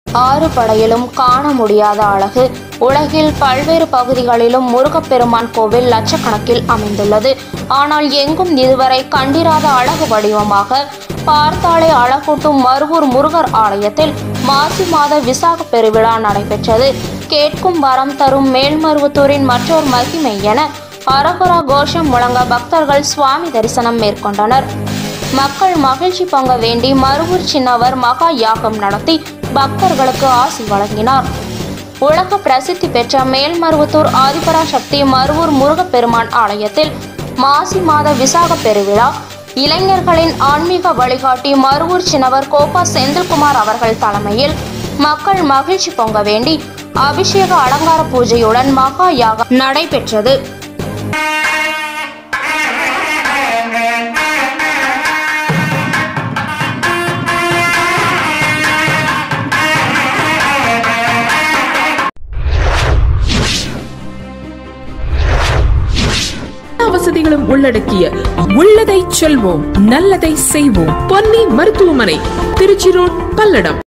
ஆறு படையிலும் காண முடியாத அழகு உலகில் பல்வேறு பகுதிகளிலும் முருகப்பெருமான் கோவில் லட்சக்கணக்கில் அமைந்துள்ளது ஆனால் எங்கும் இதுவரை கண்டிராத அழகு வடிவமாக பார்த்தாலே அழகூட்டும் மருவூர் முருகர் ஆலயத்தில் மாசி மாத விசாக பெருவிழா நடைபெற்றது கேட்கும் வரம் தரும் மேல்மருவத்தூரின் மற்றொரு மகிமை என அரகுரா கோஷம் முழங்க பக்தர்கள் சுவாமி தரிசனம் மேற்கொண்டனர் மக்கள் மகிழ்ச்சி பொங்க வேண்டி மருவூர் சின்னவர் மகா யாகம் நடத்தி பக்தர்களுக்கு ஆசி வழங்கினார் உலக பிரசித்தி பெற்ற மேல்மருவத்தூர் ஆதிபராசக்தி மருவூர் முருகப்பெருமான் ஆலயத்தில் மாசி மாத விசாக பெருவிழா இளைஞர்களின் ஆன்மீக வழிகாட்டி மருவூர் சின்னவர் கோபா செந்தில்குமார் அவர்கள் தலைமையில் மக்கள் மகிழ்ச்சி பொங்க வேண்டி அபிஷேக அலங்கார பூஜையுடன் மகா யாகம் நடைபெற்றது எல்லா வசதிகளும் உள்ளடக்கிய உள்ளதை செல்வோம் நல்லதை செய்வோம் பொன்னி மருத்துவமனை திருச்சி ரோட் பல்லடம்